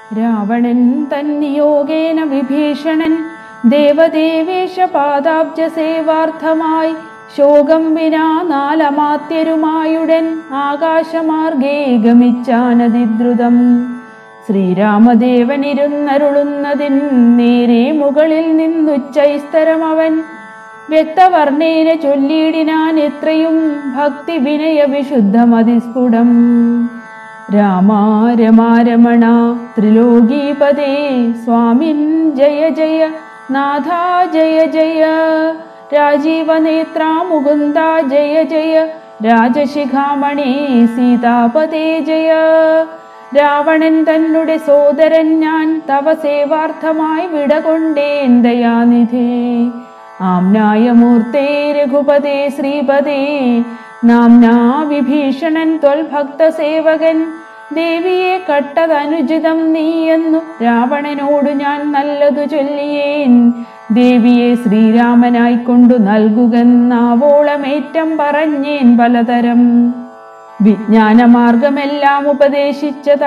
രാവണൻ തന്നിയോഗേന വിഭീഷണൻ ദേവദേവേശ പാദാബ്ജ സേവാർത്ഥമായി ശോകം വിനാ നാലമാത്യരുമായുടൻ ആകാശമാർഗേ ഗമിച്ചാനതിദ്രുതം ശ്രീരാമദേവനിരുന്നരുളുന്നതിൻ നേരെ മുകളിൽ നിന്നുച്ചൈസ്തരം അവൻ വ്യക്തവർണ്ണേന ചൊല്ലിയിടിനാൻ എത്രയും ഭക്തി വിനയ വിശുദ്ധമതിസ്ഫുടം രാമ രമാരമണ ത്രിലോകീപദേ സ്വാമിൻ ജയ ജയ നാഥ ജയ ജയ രാജീവനേത്രാ മുകുന്ദ ജയ ജയ രാജശിഖാമണി സീതാപദേ ജയ രാവണൻ തന്നെ സോദരൻ ഞാൻ തവ സേവാർത്ഥമായി വിടകൊണ്ടേൻ ദയാനിധേ ആംനായമൂർത്തേ രഘുപതേ ശ്രീപദേ നാംനാ വിഭീഷണൻ ത്വൽഭക്തസേവകൻ ദേവിയെ കട്ടതനുചിതം നീയെന്നു രാവണനോടു ഞാൻ നല്ലതു ചൊല്ലിയേൻ ദേവിയെ ശ്രീരാമനായിക്കൊണ്ടു നൽകുകെന്നാവോളമേറ്റം പറഞ്ഞേൻ പലതരം വിജ്ഞാനമാർഗമെല്ലാം ഉപദേശിച്ചത്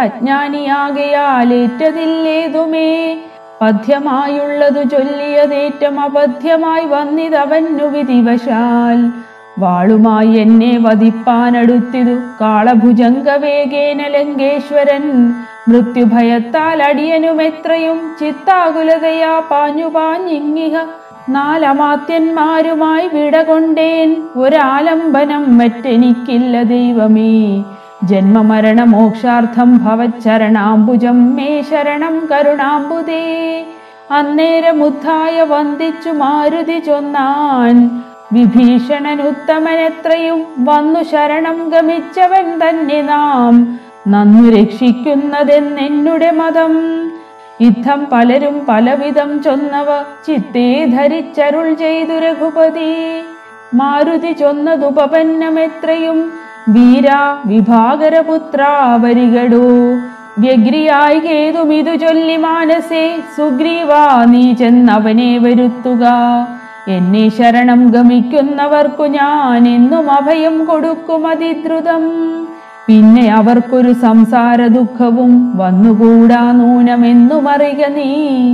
അജ്ഞാനിയാകയാലേറ്റതില്ലേതുമേ പഥ്യമായുള്ളതു ചൊല്ലിയതേറ്റം അപഥ്യമായി വന്നിതവന്നു വിധിവശാൽ വാളുമായി എന്നെ വധിപ്പാനടുത്തിതു കാളഭുജംഗവേഗേന ലങ്കേശ്വരൻ മൃത്യുഭയത്താൽ അടിയനുമെത്രയും ചിത്താകുലതയാ പാഞ്ഞു പാഞ്ഞിങ്ങിഹ നാലമാത്യന്മാരുമായി വിടകൊണ്ടേൻ ഒരാലംബനം മറ്റെനിക്കില്ല ദൈവമേ ജന്മമരണ മോക്ഷാർത്ഥം ഭവച്ചരണാംബുജം മേ ശരണം കരുണാംബുദേ അന്നേരമുദ്ധായ വന്ദിച്ചു മാരുതി ചൊന്നാൻ വിഭീഷണൻ ഉത്തമനെത്രയും വന്നു ശരണം ഗമിച്ചവൻ തന്നെ നാം നന്നു രക്ഷിക്കുന്നതെന്നെന്നുടെ മതം യുദ്ധം പലരും പലവിധം ചൊന്നവ ചിത്തേ ധരിച്ചരുൾ ചെയ്തു രഘുപതി മാരുതി ചൊന്നതുപപന്നമെത്രയും വീര വിഭാകരപുത്ര വരികടോ വ്യഗ്രിയായി കേതുമിതു ചൊല്ലി മാനസേ സുഗ്രീവാ നീ ചെന്നവനെ വരുത്തുക എന്നെ ശരണം ഗമിക്കുന്നവർക്കു ഞാൻ എന്നും അഭയം കൊടുക്കും അതിദ്രുതം പിന്നെ അവർക്കൊരു സംസാര ദുഃഖവും വന്നുകൂടാ നൂനമെന്നുമറിക നീ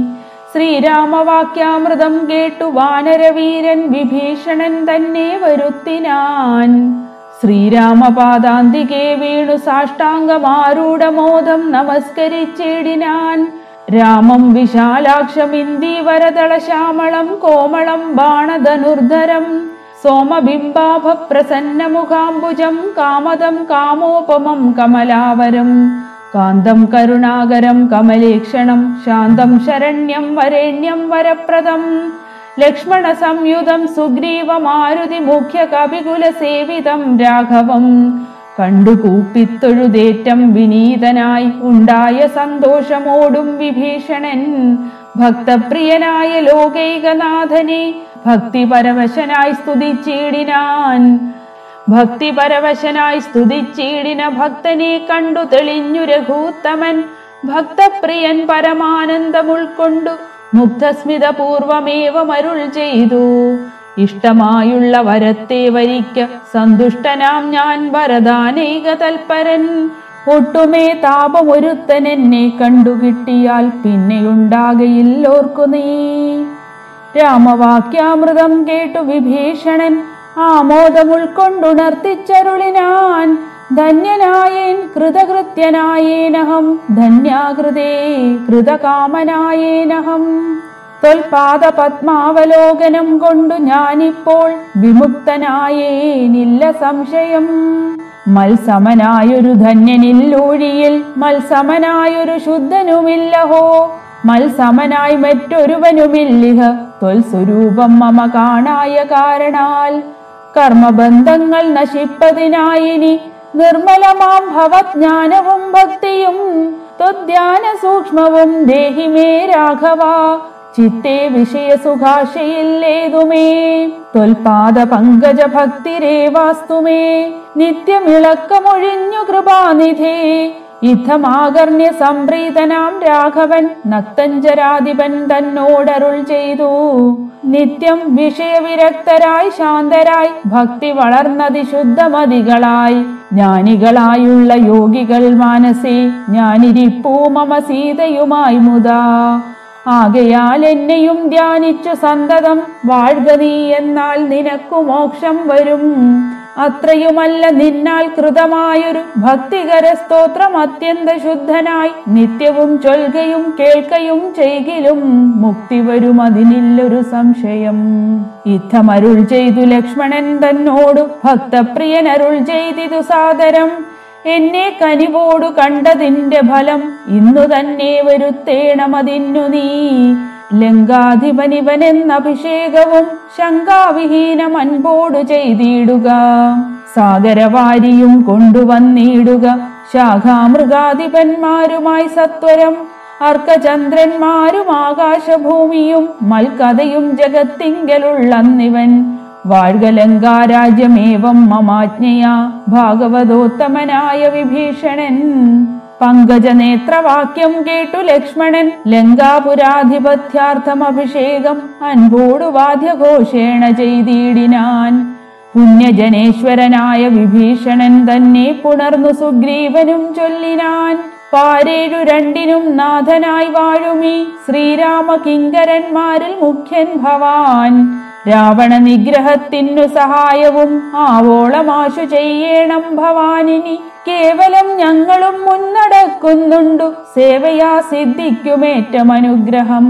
ശ്രീരാമവാക്യാമൃതം കേട്ടു വാനരവീരൻ വിഭീഷണൻ തന്നെ വരുത്തിനാൻ ശ്രീരാമപാദാന്തികെ വീണു സാഷ്ടാംഗമാരൂഢമോദം നമസ്കരിച്ചിടിനാൻ രാമം വിശാലാക്ഷമിന്ദീവരതള ശ്യാമളം കോമളം ബാണധനുർധരം സോമബിംബാഭ പ്രസന്നമുഖാംബുജം കാമദം കാമോപമം കമലാവരം കാന്തം കരുണാകരം കമലേക്ഷണം ശാന്തം ശരണ്യം വരേണ്യം വരപ്രദം ലക്ഷ്മണ സംയുതം സുഗ്രീവ മാരുതി മുഖ്യ കവികുല സേവിതം രാഘവം കണ്ടു കൂപ്പിത്തൊഴുതേറ്റം വിനീതനായി ഉണ്ടായ സന്തോഷമോടും വിഭീഷണൻ ഭക്തപ്രിയനായ ലോകൈകനാഥനെ ഭക്തിപരവശനായി സ്തുതിച്ചിടിനാൻ ഭക്തിപരവശനായി സ്തുതിച്ചിടിന ഭക്തനെ കണ്ടു തെളിഞ്ഞു രഘൂത്തമൻ ഭക്തപ്രിയൻ പരമാനന്ദം ഉൾക്കൊണ്ടു മുഗ്ധസ്മിതപൂർവമേവമരുൾ ചെയ്തു ഇഷ്ടമായുള്ള വരത്തെ വരിക്ക സന്തുഷ്ടനാം ഞാൻ വരദാനൈക തൽപരൻ ഒട്ടുമേ താപമൊരുത്തൻ എന്നെ കണ്ടുകിട്ടിയാൽ പിന്നെയുണ്ടാകയില്ലോർക്കു നീ രാമവാക്യാമൃതം കേട്ടു വിഭീഷണൻ ആമോദം ഉൾക്കൊണ്ടുണർത്തിച്ചരുളിനാൻ ധന്യനായേൻ കൃതകൃത്യനായേനഹം ധന്യാകൃതേ കൃതകാമനായേനഹം തൊൽപാദ പത്മാവലോകനം കൊണ്ടു ഞാനിപ്പോൾ വിമുക്തനായേനില്ല സംശയം മത്സമനായൊരു ധന്യനില്ലൂഴിയിൽ മത്സമനായൊരു ശുദ്ധനുമില്ലഹോ മത്സമനായി മറ്റൊരുവനുമില്ലിഹ ത്വൽസ്വരൂപം മമ കാണായ കാരണാൽ കർമ്മബന്ധങ്ങൾ നശിപ്പതിനായിനി നിർമ്മലമാം ഭവജ്ഞാനവും ഭക്തിയും ത്വധ്യാന സൂക്ഷ്മവും ദേഹി മേ രാഘവ ചിത്തേ വിഷയസുഖാശയില്ലേതുമേ ത്വൽപാദ പങ്കജ ഭക്തിരേവാസ്തുമേ നിത്യമിളക്കമൊഴിഞ്ഞു കൃപാനിധേ യുദ്ധമാകർണ്യ സംപ്രീതനാം രാഘവൻ നക്തഞ്ചരാധിപൻ തന്നോടരുൾ ചെയ്തു നിത്യം വിഷയവിരക്തരായി ശാന്തരായി ഭക്തി വളർന്നതി ശുദ്ധമതികളായി ജ്ഞാനികളായുള്ള യോഗികൾ മാനസേ ഞാനിരിപ്പൂ മമ സീതയുമായി മുതാ ആകയാൽ എന്നെയും ധ്യാനിച്ചു സന്തതം വാഴ്ക നീ എന്നാൽ നിനക്കു മോക്ഷം വരും അത്രയുമല്ല നിന്നാൽ കൃതമായൊരു ഭക്തികര സ്തോത്രം അത്യന്ത ശുദ്ധനായി നിത്യവും ചൊൽകയും കേൾക്കയും ചെയ്കിലും മുക്തി വരും അതിനില്ലൊരു സംശയം യുദ്ധമരുൾ ചെയ്തു ലക്ഷ്മണൻ തന്നോടു ഭക്തപ്രിയൻ അരുൾ ചെയ്തിതു സാദരം എന്നെ കനിവോടു കണ്ടതിന്റെ ഫലം ഇന്നു തന്നെ വരുത്തേണമതിന്നു നീ ലങ്കാധിപനിവനെന്ന അഭിഷേകവും ശങ്കാവിഹീനം അൻപോടു ചെയ്തിടുക സാഗരവാരിയും കൊണ്ടുവന്നിടുക ശാഖാമൃഗാധിപന്മാരുമായി സത്വരം അർക്കചന്ദ്രന്മാരും ആകാശഭൂമിയും മൽക്കഥയും ജഗത്തിങ്കലുള്ളന്നിവൻ വാഴ്കലങ്കാരാജ്യമേവം മമാജ്ഞയാ ഭാഗവതോത്തമനായ വിഭീഷണൻ പങ്കജനേത്രവാക്യം കേട്ടു ലക്ഷ്മണൻ ലങ്കാപുരാധിപത്യാർത്ഥം അഭിഷേകം അൻപോടു വാദ്യഘോഷേണ ചെയ്തിടിനാൻ പുണ്യജനേശ്വരനായ വിഭീഷണൻ തന്നെ പുണർന്നു സുഗ്രീവനും ചൊല്ലിനാൻ പാരേഴു രണ്ടിനും നാഥനായി വാഴുമീ ശ്രീരാമ കിങ്കരന്മാരിൽ മുഖ്യൻ ഭവാൻ രാവണ നിഗ്രഹത്തിനു സഹായവും ആവോളമാശു ചെയ്യണം ഭവാനിനി കേവലം ഞങ്ങളും മുന്നടക്കുന്നുണ്ടു സേവയാ സിദ്ധിക്കുമേറ്റം അനുഗ്രഹം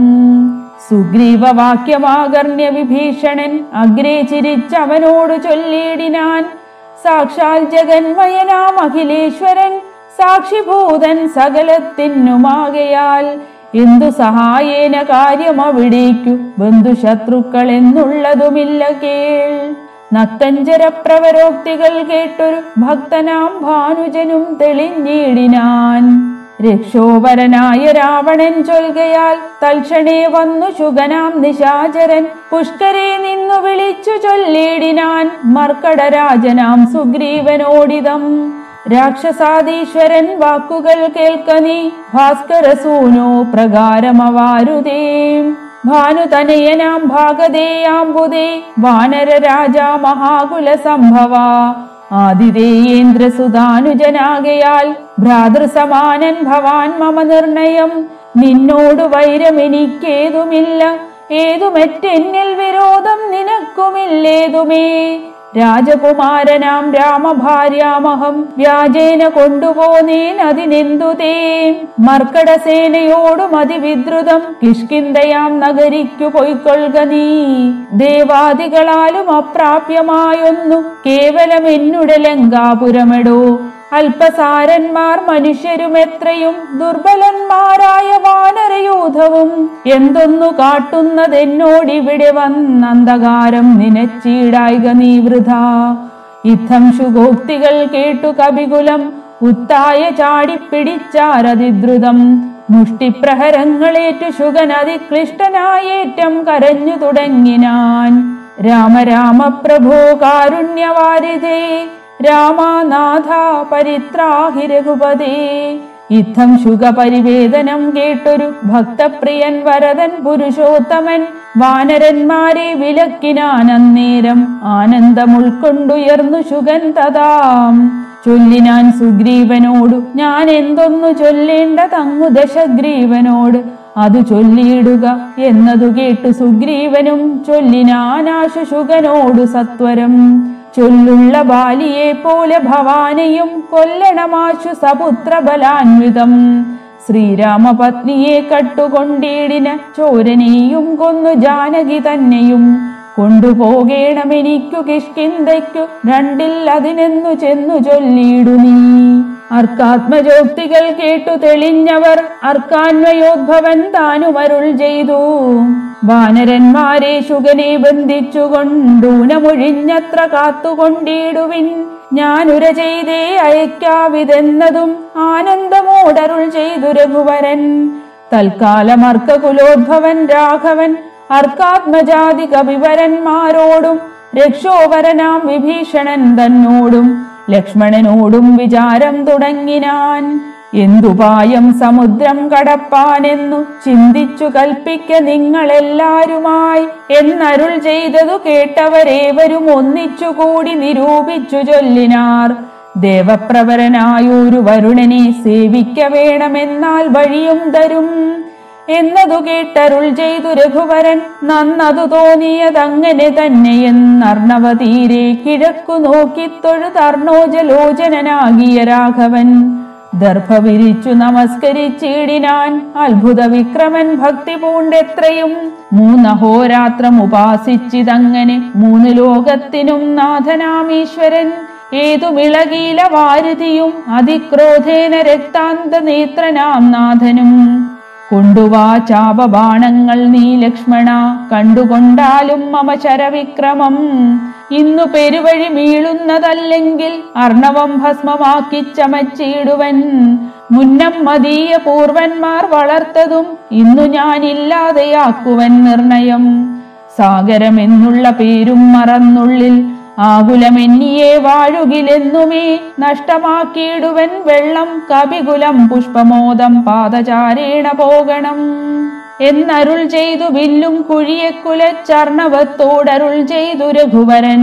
സുഗ്രീവവാക്യമാകർണ്യ വിഭീഷണൻ അഗ്രേ ചിരിച്ചവനോട് ചൊല്ലിയിടിനാൻ സാക്ഷാൽ ജഗന്മയനാം അഖിലേശ്വരൻ സാക്ഷിഭൂതൻ സകലത്തിനുമാകയാൽ എന്തു സഹായേന കാര്യം അവിടേക്കു ബന്ധുശത്രുക്കൾ എന്നുള്ളതുമില്ല കേൾ നക്തഞ്ചര പ്രവരോക്തികൾ കേട്ടൊരു ഭക്തനാം ഭാനുജനും തെളിഞ്ഞിടിനാൻ രക്ഷോവരനായ രാവണൻ ചൊൽകയാൽ തൽക്ഷണേ വന്നു ശുഗനാം നിശാചരൻ പുഷ്കരെ നിന്നു വിളിച്ചു ചൊല്ലിടിനാൻ മർക്കടരാജനാം സുഗ്രീവനോടിതം രാക്ഷസാദീശ്വരൻ വാക്കുകൾ കേൾക്ക നീ ഭാസ്കരസൂനോ പ്രകാരമവാരുതേ ഭാനുതനയനാം ഭാഗതേയാംബുദേ വാനര രാജാ മഹാകുല സംഭവ ആതിഥേയേന്ദ്രസുതാനുജനാകയാൽ ഭ്രാതൃസമാനൻ ഭവാൻ മമ നിർണയം നിന്നോട് വൈരമെനിക്കേതുമില്ല ഏതുമെറ്റെന്നിൽ വിരോധം നിനക്കുമില്ലേതുമേ രാജകുമാരനാം രാമഭാര്യാമഹം വ്യാജേന കൊണ്ടുപോന്നേൻ അതിനെന്തു തേ മർക്കടസേനയോടും അതിവിദ്രുതം കിഷ്കിന്തയാം നഗരിക്കു പൊയ്ക്കൊള്ളുക നീ ദേവാദികളാലും അപ്രാപ്യമായൊന്നു കേവലം എന്നുടെ ലങ്കാപുരമെടോ അല്പസാരന്മാർ മനുഷ്യരും എത്രയും ദുർബലന്മാരായ വാനരയൂഥവും എന്തൊന്നു കാട്ടുന്നതെന്നോടിവിടെ വന്നന്ധകാരം നിനച്ചീടായിക നീ വൃഥ യുദ്ധം ശുഗോക്തികൾ കേട്ടു കവികുലം ഉത്തായ ചാടിപ്പിടിച്ചാരതിദ്രുതം മുഷ്ടിപ്രഹരങ്ങളേറ്റു ശുഗനതിക്ലിഷ്ടനായേറ്റം കരഞ്ഞു തുടങ്ങിനാൻ രാമ രാമ പ്രഭോ കാരുണ്യവാരിധേ രാമനാഥ പരിത്രാഹി രഘുപതേ യുദ്ധം ശുഗപരിവേദനം കേട്ടൊരു ഭക്തപ്രിയൻ വരദൻ പുരുഷോത്തമൻ വാനരന്മാരെ വിലക്കിനാൻ അന്നേരം ആനന്ദം ഉൾക്കൊണ്ടുയർന്നു ശുഗൻ തഥാം ചൊല്ലിനാൻ സുഗ്രീവനോടു ഞാൻ എന്തൊന്നു ചൊല്ലേണ്ട തങ്ങു ദശഗ്രീവനോട് അത് ചൊല്ലിയിടുക എന്നതു കേട്ടു സുഗ്രീവനും ചൊല്ലിനാനാശു ശുഗനോടു സത്വരം ചൊല്ലുള്ള ബാലിയെ പോലെ ഭവാനെയും കൊല്ലണമാശു സപുത്ര ബലാൻവിതം ശ്രീരാമപത്നിയെ കട്ടുകൊണ്ടേടിന ചോരനെയും കൊന്നു ജാനകി തന്നെയും കൊണ്ടുപോകേണമെനിക്കു കിഷ്കിന്തയ്ക്കു രണ്ടിൽ അതിനെന്നു ചെന്നു ചൊല്ലിയിടു നീ അർക്കാത്മജോക്തികൾ കേട്ടു തെളിഞ്ഞവർ അർക്കാന്വയോദ്ഭവൻ താനുമരുൾ ചെയ്തു വാനരന്മാരെ ശുഗനെ ബന്ധിച്ചുകൊണ്ടൂനമൊഴിഞ്ഞത്ര കാത്തുകൊണ്ടിടുവിൻ ഞാനുര ചെയ്തേ അയക്കാവിതെന്നതും ആനന്ദമോടരുൾ ചെയ്തു രഘുവരൻ തൽക്കാലം അർക്കകുലോദ്ഭവൻ രാഘവൻ അർക്കാത്മജാതി കവിവരന്മാരോടും രക്ഷോവരനാം വിഭീഷണൻ തന്നോടും ലക്ഷ്മണനോടും വിചാരം തുടങ്ങിനാൻ എന്തുപായം സമുദ്രം കടപ്പാനെന്നു ചിന്തിച്ചു കൽപ്പിക്ക നിങ്ങളെല്ലാരുമായി എന്നരുൾ ചെയ്തതു കേട്ടവരേവരും ഒന്നിച്ചുകൂടി നിരൂപിച്ചു ചൊല്ലിനാർ ദേവപ്രവരനായൊരു വരുണനെ സേവിക്ക വേണമെന്നാൽ വഴിയും തരും എന്നതു കേട്ടരുൾ ചെയ്തു രഘുവരൻ നന്നതു തോന്നിയതങ്ങനെ തന്നെയെന്നർണവ തീരെ കിഴക്കു നോക്കി തൊഴുതർണോജലോചനാകിയ രാഘവൻ ദർഭ വിരിച്ചു നമസ്കരിച്ചിടിനാൻ അത്ഭുത വിക്രമൻ ഭക്തി പൂണ്ടെത്രയും മൂന്നഹോരാത്രം ഉപാസിച്ചിതങ്ങനെ മൂന്ന് ലോകത്തിനും നാഥനാമീശ്വരൻ ഏതുമിളകീല വാരുതിയും അതിക്രോധേന രക്താന്ത നേത്രനാം നാഥനും കൊണ്ടുവാ ചാപബാണങ്ങൾ നീ ലക്ഷ്മണ കണ്ടുകൊണ്ടാലും മമ ശരവിക്രമം ഇന്നു പെരുവഴി മീളുന്നതല്ലെങ്കിൽ അർണവം ഭസ്മമാക്കി ചമച്ചിടുവൻ മുന്നം മതീയ പൂർവന്മാർ വളർത്തതും ഇന്നു ഞാനില്ലാതെയാക്കുവൻ നിർണയം സാഗരമെന്നുള്ള പേരും മറന്നുള്ളിൽ ആകുലമെന്നിയെ വാഴുകിലെന്നുമേ നഷ്ടമാക്കിയിടുവൻ വെള്ളം കവികുലം പുഷ്പമോദം പാദചാരേണ പോകണം എന്നരുൾ ചെയ്തു വില്ലും കുഴിയെ കുലച്ചർണവത്തോടരുൾ ചെയ്തു രഘുവരൻ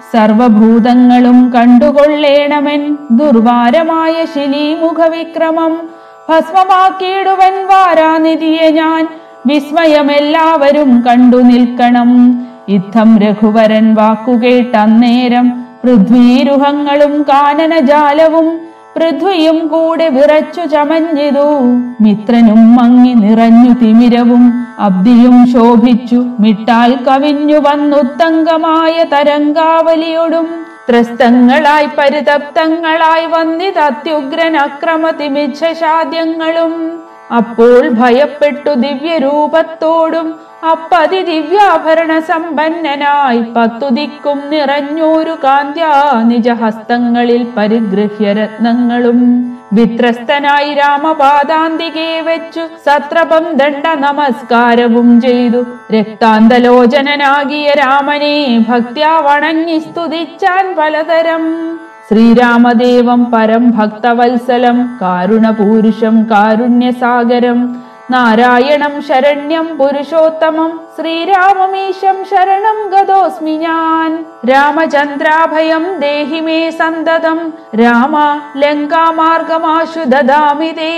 സർവഭൂതങ്ങളും കണ്ടുകൊള്ളേണമെൻ ദുർവാരമായ ശിലീമുഖവിക്രമം ഭസ്മമാക്കിയിടുവൻ വാരാനിധിയെ ഞാൻ വിസ്മയമെല്ലാവരും കണ്ടു നിൽക്കണം ഇത്തം രഘുവരൻ വാക്കുകേട്ടന്നേരം പൃഥ്വീരുഹങ്ങളും കാനനജാലവും പൃഥ്വിയും കൂടെ വിറച്ചു ചമഞ്ഞിതു മിത്രനും മങ്ങി നിറഞ്ഞു തിമിരവും അബ്ദിയും ശോഭിച്ചു മിട്ടാൽ കവിഞ്ഞു വന്നുത്തങ്കമായ തരംഗാവലിയോടും ത്രസ്തങ്ങളായി പരിതപ്തങ്ങളായി വന്നിതത്യുഗ്രൻ അക്രമതിമിച്ഛാദ്യങ്ങളും അപ്പോൾ ഭയപ്പെട്ടു ദിവ്യരൂപത്തോടും അപ്പതി ദിവ്യാഭരണ സമ്പന്നനായി പത്തുദിക്കും നിറഞ്ഞോരു കാന്ത്യാ നിജഹസ്തങ്ങളിൽ പരിഗൃഹ്യ രത്നങ്ങളും വിത്രസ്തനായി രാമപാദാന്തികെ വെച്ചു സത്രപം ദണ്ഡ നമസ്കാരവും ചെയ്തു രക്താന്തലോചനനാകിയ രാമനെ ഭക്ത്യാ വണങ്ങി സ്തുതിച്ചാൻ പലതരം ശ്രീരാമദേവം പരം ഭക്തവത്സലം കാരുണപൂരുഷം കാരുണ്യസാഗരം നാരായണം ശരണ്യം പുരുഷോത്തമം ശ്രീരാമമീശം ശരണം ഗതോസ്മി ഞാൻ രാമചന്ദ്രാഭയം ദേഹി മേ സന്തതം രാമ ലങ്കാമാർഗമാശു ദദാമി തേ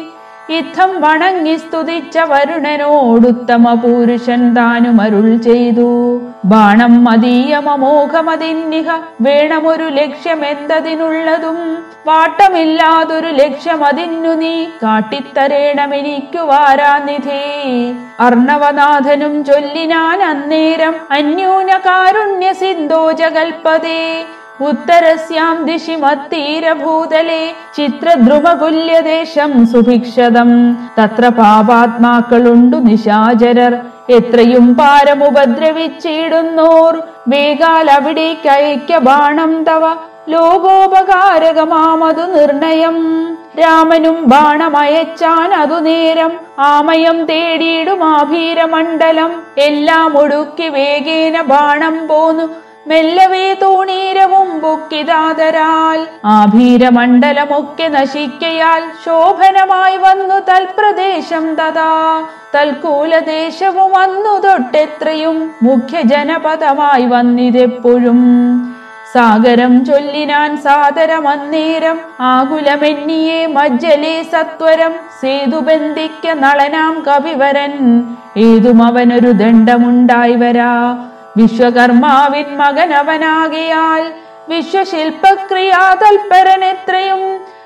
ഇത്തം വണങ്ങി സ്തുതിച്ച വരുണനോടുത്തമ പുരുഷൻ താനും അരുൾ ചെയ്തു ബാണം മതീയമോഘമതിന്നിഹ വേണമൊരു ലക്ഷ്യമെന്തതിനുള്ളതും വാട്ടമില്ലാതൊരു ലക്ഷ്യമതിന്നു നീ കാട്ടിത്തരേണമെനിക്കു വാരാനിധേ അർണവനാഥനും ചൊല്ലിനാൻ അന്നേരം അന്യൂന കാരുണ്യ സിന്ധോ ജഗൽപതേ ഉത്തരസ്യാം ദിശി മത്തീരഭൂതലേ ചിത്രദ്രുമകുല്യദേശം സുഭിക്ഷതം തത്ര പാപാത്മാക്കളുണ്ടു നിശാചരർ എത്രയും പാരമുപദ്രവിച്ചിടുന്നോർ വേഗാൽ അവിടേക്കയക്ക ബാണം തവ ലോകോപകാരകമാമതു നിർണയം രാമനും ബാണമയച്ചാൻ അതു നേരം ആമയം തേടിയിടും ആഭീരമണ്ഡലം എല്ലാം ഒടുക്കി വേഗേന ബാണം പോന്നു മെല്ലവേ തൂണീരവും പൊക്കിതാതരാൽ ആഭീരമണ്ഡലമൊക്കെ നശിക്കയാൽ ശോഭനമായി വന്നു തൽപ്രദേശം തഥാ തൽക്കൂലദേശവും വന്നു തൊട്ടെത്രയും മുഖ്യ ജനപദമായി വന്നിതെപ്പോഴും സാഗരം ചൊല്ലിനാൻ സാദരമന്നേരം ആകുലമെന്നിയെ മജ്ജലേ സത്വരം സേതുബന്ധിക്ക നളനാം കവിവരൻ ഏതും അവനൊരു ദണ്ഡമുണ്ടായി വരാ വിശ്വകർമാവിൻ മകനവനാകിയാൽ വിശ്വശില്പക്രിയാ തൽപരൻ എത്രയും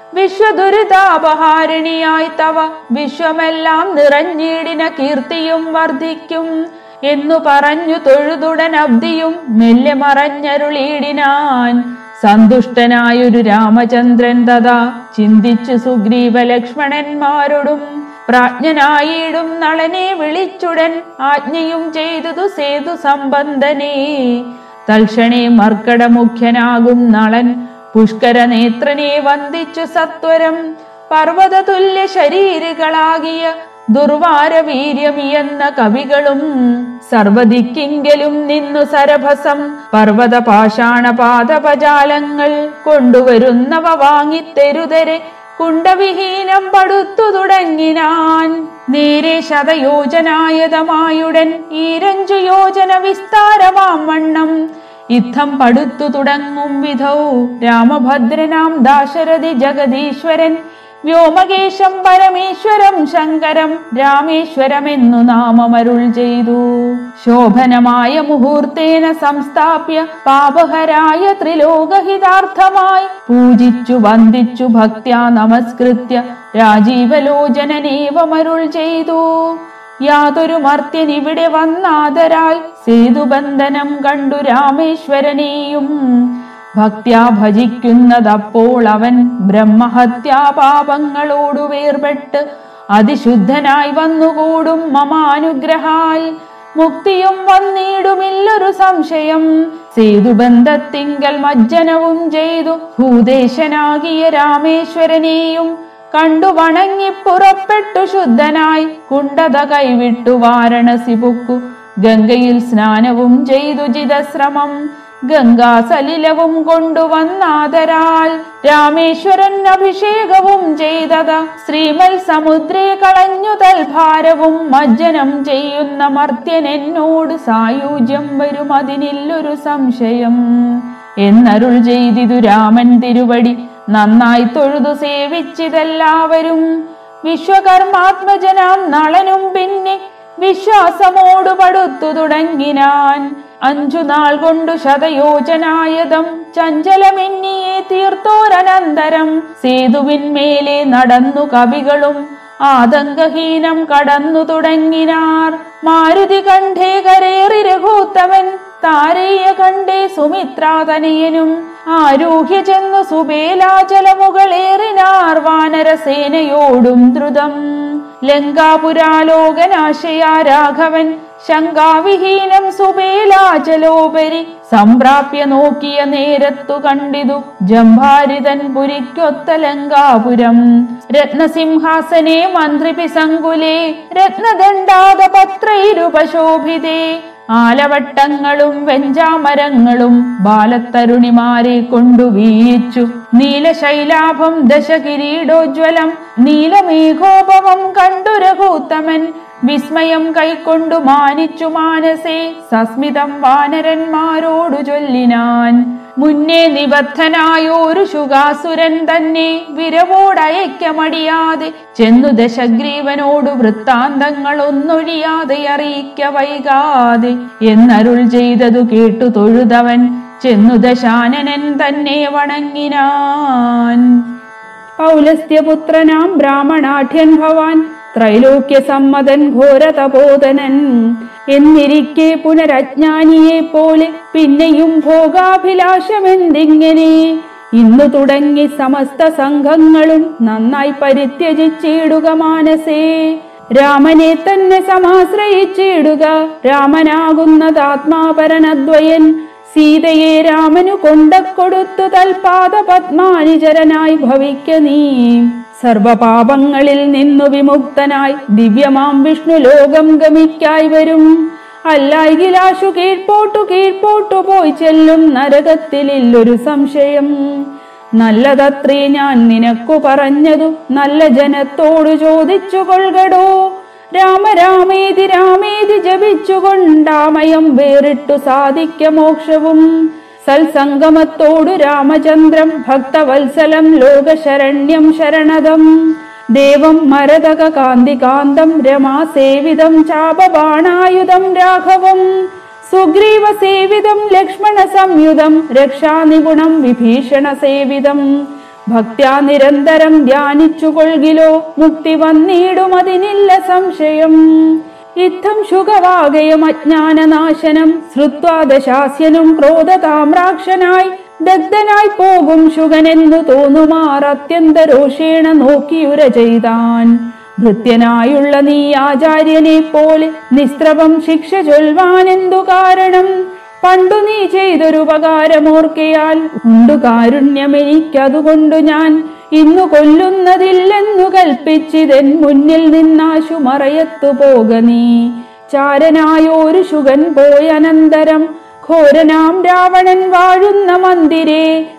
വിശ്വദുരിതാപഹാരിണിയായി തവ വിശ്വമെല്ലാം നിറഞ്ഞിടിന കീർത്തിയും വർദ്ധിക്കും എന്നു പറഞ്ഞു തൊഴുതുടൻ അബ്ദിയും മെല്ലെ മറഞ്ഞരുളിയിടിനാൻ സന്തുഷ്ടനായൊരു രാമചന്ദ്രൻ തഥാ ചിന്തിച്ചു സുഗ്രീവ ലക്ഷ്മണന്മാരോടും പ്രാജ്ഞനായിടും നളനെ വിളിച്ചുടൻ ആജ്ഞയും ചെയ്തതു സേതു സംബന്ധനേ തൽക്ഷണേ മർക്കട മുഖ്യനാകും നളൻ പുഷ്കര നേത്രനെ വന്ദിച്ചു സത്വരം പർവ്വത തുല്യ ശരീരികളാകിയ ദുർവാരവീര്യമിയെന്ന കവികളും സർവദിക്കിങ്കലും നിന്നു സരഭസം പർവ്വത പാഷാണ പാദപജാലങ്ങൾ കൊണ്ടുവരുന്നവ വാങ്ങിത്തെരുതരെ കുണ്ടവിഹീനം പടുത്തു തുടങ്ങിനാൻ നേരെ ശതയോജനായതമായുടൻ ഈരഞ്ചു യോജന വിസ്താരമാം വണ്ണം യുദ്ധം പടുത്തു തുടങ്ങും വിധൗ രാമഭദ്രനാം ദാശരഥി ജഗദീശ്വരൻ വ്യോമകേശം പരമേശ്വരം ശങ്കരം രാമേശ്വരമെന്നു നാമമരുൾ ചെയ്തു ശോഭനമായ മുഹൂർത്തേന സംസ്ഥാപ്യ പാപഹരായ ത്രിലോകഹിതാർത്ഥമായി പൂജിച്ചു വന്ദിച്ചു ഭക്ത്യാ നമസ്കൃത്യ രാജീവലോചനനേവമരുൾ ചെയ്തു യാതൊരു മർത്യൻ ഇവിടെ വന്നാദരാൽ സേതുബന്ധനം കണ്ടു രാമേശ്വരനെയും ഭക്ത്യാ ഭജിക്കുന്നതപ്പോൾ അവൻ ബ്രഹ്മഹത്യാപാപങ്ങളോടു വേർപെട്ട് അതിശുദ്ധനായി വന്നുകൂടും മമാനുഗ്രഹാൽ മുക്തിയും വന്നിടുമില്ലൊരു സംശയം സേതുബന്ധത്തിങ്കൽ മജ്ജനവും ചെയ്തു ഭൂദേശനാകിയ രാമേശ്വരനെയും കണ്ടു വണങ്ങി പുറപ്പെട്ടു ശുദ്ധനായി കുണ്ടത കൈവിട്ടു വാരണസി പൊക്കു ഗംഗയിൽ സ്നാനവും ചെയ്തു ജിതശ്രമം ഗംഗാസലിലവും കൊണ്ടുവന്നാദരാൽ രാമേശ്വരൻ അഭിഷേകവും ചെയ്തത ശ്രീമൽ സമുദ്രേ കളഞ്ഞു തൽഭാരവും മജ്ജനം ചെയ്യുന്ന മർത്യൻ എന്നോട് സായുജ്യം വരും അതിനില്ലൊരു സംശയം എന്നരുൾ ചെയ്തിതു രാമൻ തിരുവടി നന്നായി തൊഴുതു സേവിച്ചിതെല്ലാവരും വിശ്വകർമാത്മജനാം നളനും പിന്നെ വിശ്വാസമോടു പടുത്തു തുടങ്ങിനാൻ അഞ്ചു നാൾ കൊണ്ടു ശതയോജനായതം ചഞ്ചലമെന്നിയെ തീർത്തോരനന്തരം സേതുവിന്മേലെ നടന്നു കവികളും ആതങ്കഹീനം കടന്നു തുടങ്ങിനാർ മാരുതി കണ്ഠേ കരേറി രഘൂത്തമൻ താരയ്യ കണ്ടേ സുമിത്രാതനയനും ആരൂഹ്യ ചെന്നു സുബേലാചലമുകളേറിനാർ വാനരസേനയോടും ദ്രുതം ലങ്കാപുരാലോകനാശയ രാഘവൻ ശങ്കാവിഹീനം സുബേലാചലോപരി സംപ്രാപ്യ നോക്കിയ നേരത്തു കണ്ടിതു ജംഭാരിതൻ പുരിക്കൊത്ത ലങ്കാപുരം രത്നസിംഹാസനെ മന്ത്രിപി സങ്കുലേ രത്നദണ്ഡാത പത്രൈരുപശോഭിതേ ആലവട്ടങ്ങളും വെഞ്ചാമരങ്ങളും ബാലത്തരുണിമാരെ കൊണ്ടു വീയിച്ചു നീലശൈലാഭം ദശകിരീടോജ്വലം നീലമേഘോപമം കണ്ടു രഘൂത്തമൻ വിസ്മയം കൈക്കൊണ്ടു മാനിച്ചു മാനസേ സസ്മിതം വാനരന്മാരോടു ചൊല്ലിനാൻ മുന്നേ നിബദ്ധനായോരു ശുഗാസുരൻ തന്നെ വിരവോടയക്കമടിയാതെ ചെന്നു ദശഗ്രീവനോടു വൃത്താന്തങ്ങൾ ഒന്നൊഴിയാതെ അറിയിക്ക വൈകാതെ എന്നരുൾ ചെയ്തതു കേട്ടു തൊഴുതവൻ ചെന്നു ദശാനനൻ തന്നെ വണങ്ങിനാൻ പൗലസ്ത്യപുത്രനാം ബ്രാഹ്മണാഠ്യൻ ഭവാൻ ത്രൈലോക്യ സമ്മതൻ ഘോരതപോധനൻ എന്നിരിക്കെ പുനരജ്ഞാനിയെ പോലെ പിന്നെയും ഭോഗാഭിലാഷമെന്തിങ്ങനെ ഇന്നു തുടങ്ങി സമസ്ത സംഘങ്ങളും നന്നായി പരിത്യജിച്ചിടുക മാനസേ രാമനെ തന്നെ സമാശ്രയിച്ചിടുക രാമനാകുന്നതാത്മാപരനദ്വയൻ സീതയെ രാമനു കൊണ്ടക്കൊടുത്തു തൽപാദ പത്മാനിചരനായി ഭവിക്ക നീ സർവപാപങ്ങളിൽ നിന്നു വിമുക്തനായി ദിവ്യമാം വിഷ്ണു ലോകം ഗമിക്കായി വരും അല്ലായികിലാശു കീഴ്പോട്ടു കീഴ്പോട്ടു പോയി ചെല്ലും നരകത്തിലില്ലൊരു സംശയം നല്ലതത്രേ ഞാൻ നിനക്കു പറഞ്ഞതു നല്ല ജനത്തോടു ചോദിച്ചു കൊൾകടോ രാമരാമേതി രാമേതി ജപിച്ചുകൊണ്ടാമയം വേറിട്ടു സാധിക്ക മോക്ഷവും സൽസംഗമത്തോടു രാമചന്ദ്രം ഭക്തവത്സലം ലോകശരണ്യം ശരണദം ദേവം മരതക കാന്തികാന്തം രമാസേവിതം ചാപബാണായുധം രാഘവം സുഗ്രീവ സേവിതം ലക്ഷ്മണ സംയുതം രക്ഷാനിഗുണം വിഭീഷണ സേവിതം ഭക്ത്യാ നിരന്തരം ധ്യാനിച്ചുകൊള്ളിലോ മുക്തി വന്നിടുമതിനില്ല സംശയം യുദ്ധം ശുഖവാകയം അജ്ഞാനനാശനം ശ്രുത്വാ ദശാസ്യനും ക്രോധതാമ്രാക്ഷനായി ദഗ്ധനായി പോകും ശുഗനെന്നു തോന്നുമാർ അത്യന്ത രോഷേണ നോക്കിയുര ചെയ്താൻ ഭൃത്യനായുള്ള നീ ആചാര്യനെ പോലെ നിസ്ത്രവം ശിക്ഷ ചൊൽവാനെന്തു കാരണം പണ്ടു നീ ചെയ്തൊരുപകാരമോർക്കയാൽ ഉണ്ടു കാരുണ്യമെനിക്കതുകൊണ്ടു ഞാൻ ഇന്നു കൊല്ലുന്നതില്ലെന്നു കൽപ്പിച്ചിതെൻ മുന്നിൽ നിന്നാശു മറയത്തു പോക നീ ചാരനായോരു ശുഗൻ പോയനന്തരം ഘോരനാം രാവണൻ വാഴുന്ന മന്ദിരേ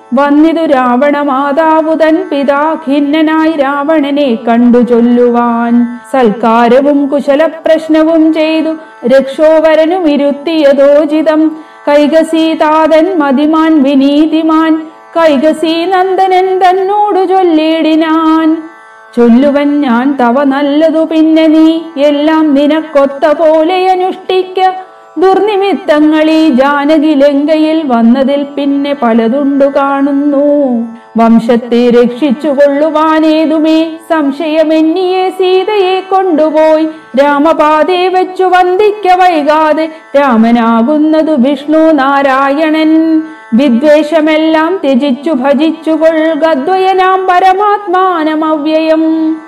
വന്നിതു രാവണ മാതാവുതൻ പിതാ ഖിന്നനായി രാവണനെ കണ്ടു ചൊല്ലുവാൻ സൽക്കാരവും കുശലപ്രശ്നവും ചെയ്തു രക്ഷോവരനും ഇരുത്തിയതോചിതം കൈകസീതാതൻ മതിമാൻ വിനീതിമാൻ കൈകസീ നന്ദനൻ തന്നോടു ചൊല്ലിയിടിനാൻ ചൊല്ലുവൻ ഞാൻ തവ നല്ലതു പിന്നെ നീ എല്ലാം നിനക്കൊത്ത പോലെ അനുഷ്ഠിക്ക ദുർനിമിത്തങ്ങൾ ഈ ജാനകി ലങ്കയിൽ വന്നതിൽ പിന്നെ പലതുണ്ടു കാണുന്നു വംശത്തെ രക്ഷിച്ചു കൊള്ളുവാനേതുമേ സംശയമെന്നിയെ സീതയെ കൊണ്ടുപോയി രാമപാതയെ വെച്ചു വന്ദിക്ക വൈകാതെ രാമനാകുന്നതു വിഷ്ണു നാരായണൻ വിദ്വേഷമെല്ലാം ത്യജിച്ചു ഭജിച്ചു കൊള്ളുകദ്വയനാം പരമാത്മാനമവ്യയം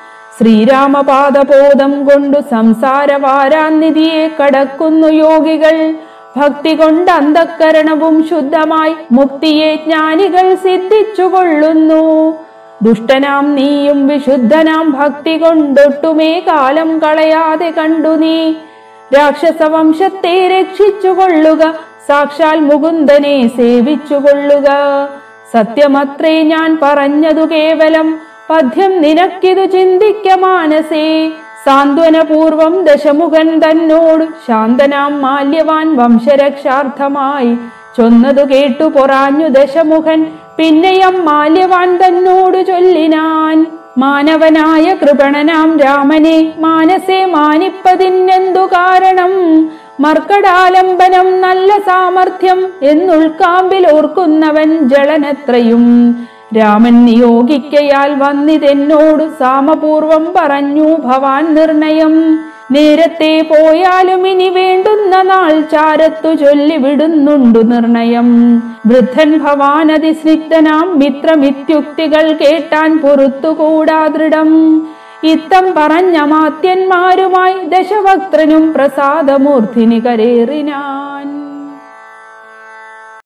ശ്രീരാമപാദബോധം കൊണ്ടു സംസാരവാരാനിധിയെ കടക്കുന്നു യോഗികൾ ഭക്തി കൊണ്ട് അന്ധക്കരണവും ശുദ്ധമായി മുക്തിയെ ജ്ഞാനികൾ സിദ്ധിച്ചു കൊള്ളുന്നു ദുഷ്ടനാം നീയും വിശുദ്ധനാം ഭക്തി കൊണ്ടൊട്ടുമേ കാലം കളയാതെ കണ്ടു നീ രാക്ഷസവംശത്തെ രക്ഷിച്ചു കൊള്ളുക സാക്ഷാൽ മുകുന്ദനെ സേവിച്ചു കൊള്ളുക സത്യമത്രേ ഞാൻ പറഞ്ഞതു കേവലം പദ്യം നിനക്കിതു ചിന്തിക്ക മാനസേ സാന്ത്വനപൂർവം ദശമുഖൻ തന്നോട് ശാന്തനാം മാല്യവാൻ വംശരക്ഷാർത്ഥമായി ചൊന്നതു കേട്ടു പൊറാഞ്ഞു ദശമുഖൻ പിന്നെയം മാല്യവാൻ തന്നോട് ചൊല്ലിനാൻ മാനവനായ കൃപണനാം രാമനെ മാനസേ മാനിപ്പതിനെന്തു കാരണം മർക്കടാലംബനം നല്ല സാമർഥ്യം എന്നുൾക്കാമ്പിൽ ഓർക്കുന്നവൻ ജളനത്രയും രാമൻ നിയോഗിക്കയാൽ വന്നിതെന്നോട് സാമപൂർവം പറഞ്ഞു ഭവാൻ നിർണയം നേരത്തെ പോയാലും ഇനി വേണ്ടുന്ന നാൾ ചാരത്തു ചൊല്ലി വിടുന്നുണ്ടു നിർണയം വൃദ്ധൻ ഭവാൻ അതിസ്നിഗ്ധനാം മിത്രമിത്യുക്തികൾ കേട്ടാൻ പുറത്തുകൂടാ ദൃഢം ഇത്തം പറഞ്ഞ മാത്യന്മാരുമായി ദശവക്ത്രനും പ്രസാദമൂർത്തിനി കരേറിനാൻ